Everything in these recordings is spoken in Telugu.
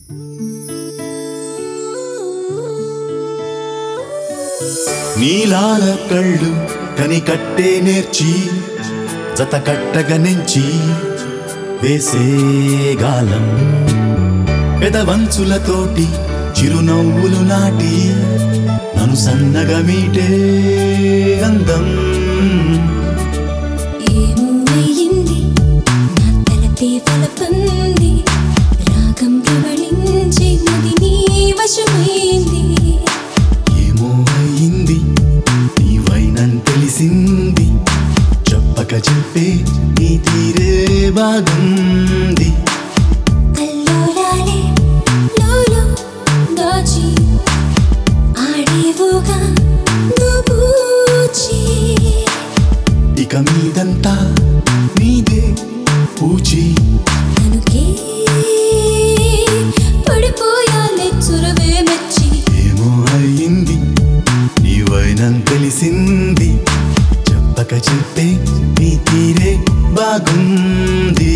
నీలాల కళ్ళు కని కట్టే నేర్చి జత కట్టగా నెంచి వేసే గాలం పెదవంచులతోటి చిరునవ్వులు నాటి నన్ను సన్నగా మీటే అందం ఏమో అయ్యింది నా తలపే ఫలపంది రాగం ప్రవళించే నది నీ వశమైంది ఏమో అయింది నీవైనని తెలిసింది చెప్పక చెప్పే నీ తీరే బాగుంది కల్లోలాలే లోలో దాచి ఆడేవుగా నువ్వూచి ఇక మీదంతా నీదే పూచి తనుకే పడిపోయాలే చురవే మెచ్చి ఏమో అయింది నీవైనని తెలిసింది చెప్పక చెప్పే నీ తీరే బాగుంది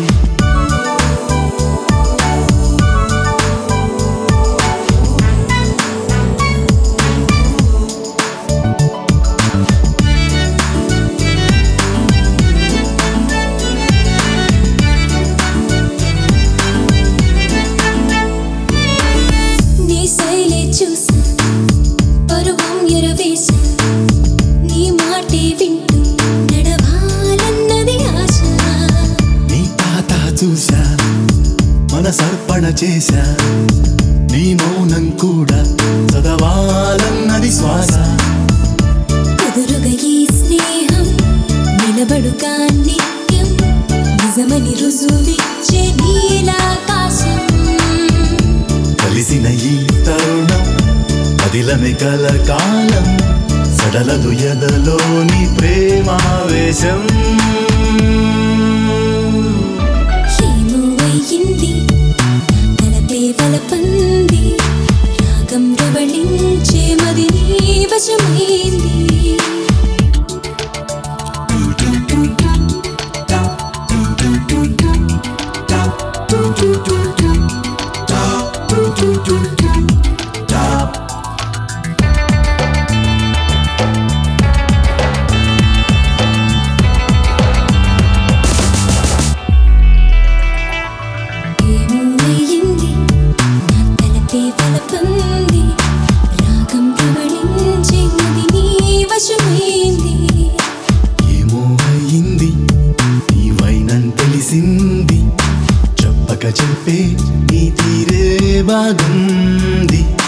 నీ శైలే చూసా పరువం ఎరవేశా నీ మాటే వింటూ నడవాలన్నది ఆశ నీ తాత చూశా మన సర్పణ చేశా నీ మౌనం కూడా చదవాలన్నది శ్వాస కుదురుగా ఈ స్నేహం నిలబడుగా నిత్యం నిజమని రుజువిచ్చే నీలాకాశం కలిసిన ఈ తరుణం కదిలమే కల కాలం సడలదు ఎదలోని ప్రేమావేశం ఏమో అయ్యింది నా తలపే వలపంది రాగం రవళించే మది నీ వశమైంది ఏమో అయ్యింది నా తలపే వలపంది రాగం ప్రవళించే మది నీ వశమైంది ఏమో అయింది నీవైనని తెలిసింది చెప్పక చెప్పే నీ తీరే బాగుంది